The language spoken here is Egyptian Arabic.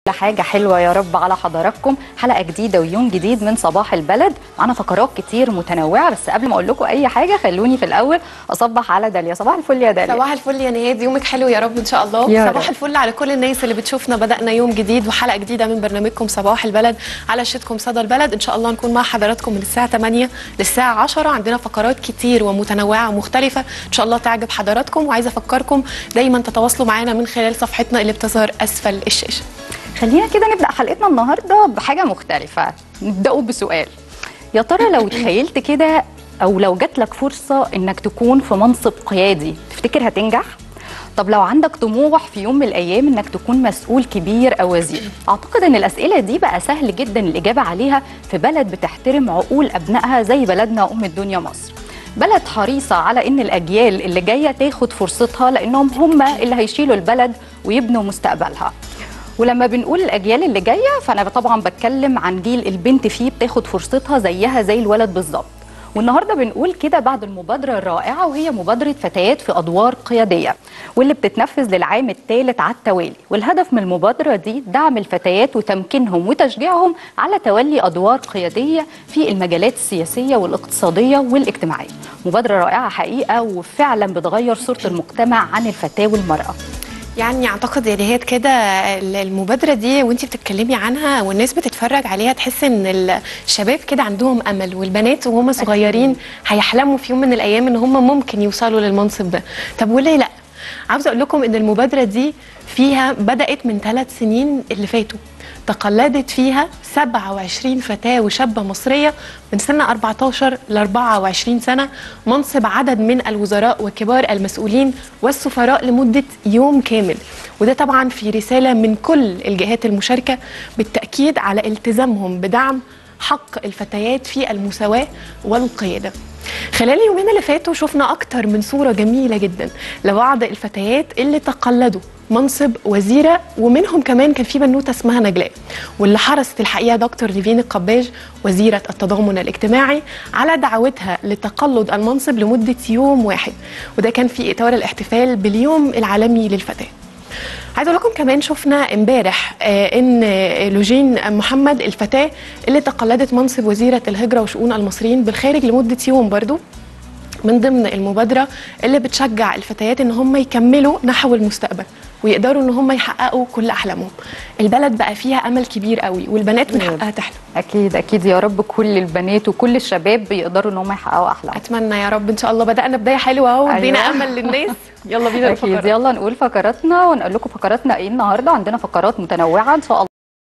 حاجة حلوة يا رب على حضراتكم حلقة جديدة ويوم جديد من صباح البلد معانا فقرات كتير متنوعة بس قبل ما أقول لكم أي حاجة خلوني في الأول أصبح على داليا صباح الفل يا داليا صباح الفل يا نهاد يومك حلو يا رب ان شاء الله يا صباح رب. الفل على كل الناس اللي بتشوفنا بدانا يوم جديد وحلقه جديده من برنامجكم صباح البلد على شتكم صدى البلد ان شاء الله نكون مع حضراتكم من الساعه 8 للساعه 10 عندنا فقرات كتير ومتنوعه ومختلفه ان شاء الله تعجب حضراتكم وعايزه افكركم دايما تتواصلوا معانا من خلال صفحتنا اللي بتظهر اسفل الشاشه خلينا كده نبدأ حلقتنا النهاردة بحاجة مختلفة نبدأوا بسؤال يا ترى لو تخيلت كده أو لو جات لك فرصة إنك تكون في منصب قيادي تفتكر هتنجح؟ طب لو عندك طموح في يوم من الأيام إنك تكون مسؤول كبير أو وزير أعتقد إن الأسئلة دي بقى سهل جدا الإجابة عليها في بلد بتحترم عقول أبنائها زي بلدنا أم الدنيا مصر بلد حريصة على إن الأجيال اللي جاية تاخد فرصتها لأنهم هم اللي هيشيلوا البلد ويبنوا مستقبلها ولما بنقول الاجيال اللي جايه فانا طبعا بتكلم عن جيل البنت فيه بتاخد فرصتها زيها زي الولد بالظبط والنهارده بنقول كده بعد المبادره الرائعه وهي مبادره فتيات في ادوار قياديه واللي بتتنفذ للعام الثالث على التوالي والهدف من المبادره دي دعم الفتيات وتمكينهم وتشجيعهم على تولي ادوار قياديه في المجالات السياسيه والاقتصاديه والاجتماعيه مبادره رائعه حقيقه وفعلا بتغير صوره المجتمع عن الفتاه والمراه يعني اعتقد يا نهاد كده المبادره دي وانت بتتكلمي عنها والناس بتتفرج عليها تحس ان الشباب كده عندهم امل والبنات وهم صغيرين هيحلموا في يوم من الايام ان هم ممكن يوصلوا للمنصب ده طب وليه لا عاوزه اقول لكم ان المبادره دي فيها بدات من ثلاث سنين اللي فاتوا تقلدت فيها 27 فتاة وشابة مصرية من سن 14 ل 24 سنة منصب عدد من الوزراء وكبار المسؤولين والسفراء لمدة يوم كامل وده طبعا في رسالة من كل الجهات المشاركة بالتأكيد على التزامهم بدعم حق الفتيات في المساواة والقيادة خلال اليومين اللي فاتوا شفنا أكتر من صورة جميلة جدا لبعض الفتيات اللي تقلدوا منصب وزيرة ومنهم كمان كان في بنوتة اسمها نجلاء واللي حرصت الحقيقة دكتور نيفين القباج وزيرة التضامن الاجتماعي على دعوتها لتقلد المنصب لمدة يوم واحد وده كان في إطار الاحتفال باليوم العالمي للفتاة عايزه اقول لكم كمان شفنا امبارح آه ان آه، لوجين محمد الفتاه اللي تقلدت منصب وزيره الهجره وشؤون المصريين بالخارج لمده يوم برضو من ضمن المبادره اللي بتشجع الفتيات ان هم يكملوا نحو المستقبل ويقدروا ان هم يحققوا كل احلامهم البلد بقى فيها امل كبير قوي والبنات من حقها تحلم اكيد اكيد يا رب كل البنات وكل الشباب بيقدروا ان هم يحققوا احلامهم اتمنى يا رب ان شاء الله بدانا بدايه حلوه اهو وادينا أيوة. امل للناس يلا بينا اكيد الفقرات. يلا نقول فقراتنا ونقول لكم فقراتنا ايه النهارده عندنا فقرات متنوعه ان شاء الله